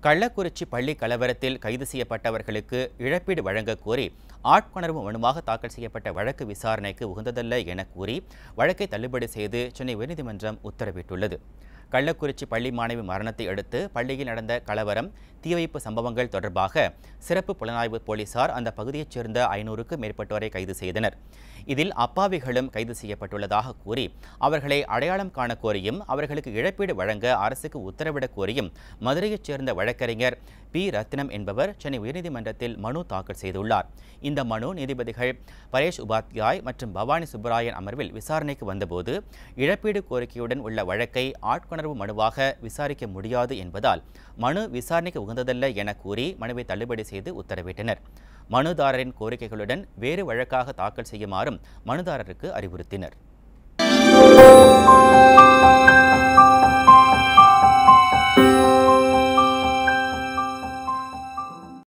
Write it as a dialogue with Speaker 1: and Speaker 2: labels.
Speaker 1: கள்ளக்குறிச்சி பள்ளி கலவரத்தில் கைது செய்யப்பட்டவர்களுக்கு இழப்பீடு வழங்கக் கோரி ஆட்கொணர்வு மனுவாக தாக்கல் செய்யப்பட்ட வழக்கு விசாரணைக்கு உகந்ததல்ல என கூறி வழக்கை தள்ளுபடி செய்து சென்னை உயர்நீதிமன்றம் உத்தரவிட்டுள்ளது கள்ளக்குறிச்சி பள்ளி மாணவி மரணத்தை அடுத்து பள்ளியில் நடந்த கலவரம் தீவைப்பு சம்பவங்கள் தொடர்பாக சிறப்பு புலனாய்வு போலீசார் அந்த பகுதியைச் சேர்ந்த ஐநூறுக்கும் மேற்பட்டோரை கைது செய்தனர் இதில் அப்பாவிகளும் கைது செய்யப்பட்டுள்ளதாக கூறி அவர்களை அடையாளம் காண கோரியும் அவர்களுக்கு இழப்பீடு வழங்க அரசுக்கு உத்தரவிடக் கோரியும் மதுரையைச் சேர்ந்த வழக்கறிஞர் பி ரத்னம் என்பவர் சென்னை உயர்நீதிமன்றத்தில் மனு தாக்கல் செய்துள்ளார் இந்த மனு நீதிபதிகள் பரேஷ் உபாத்யாய் மற்றும் பவானி சுப்பராயன் அமர்வில் விசாரணைக்கு வந்தபோது இழப்பீடு கோரிக்கையுடன் உள்ள வழக்கை ஆட்கொணர்வு மனுவாக விசாரிக்க முடியாது என்பதால் மனு விசாரணைக்கு உகந்ததல்ல என கூறி மனுவை தள்ளுபடி செய்து உத்தரவிட்டனர் மனுதாரரின் கோரிக்கைகளுடன் வேறு வழக்காக தாக்கல் செய்யுமாறும் மனுதாரருக்கு அறிவுறுத்தினர்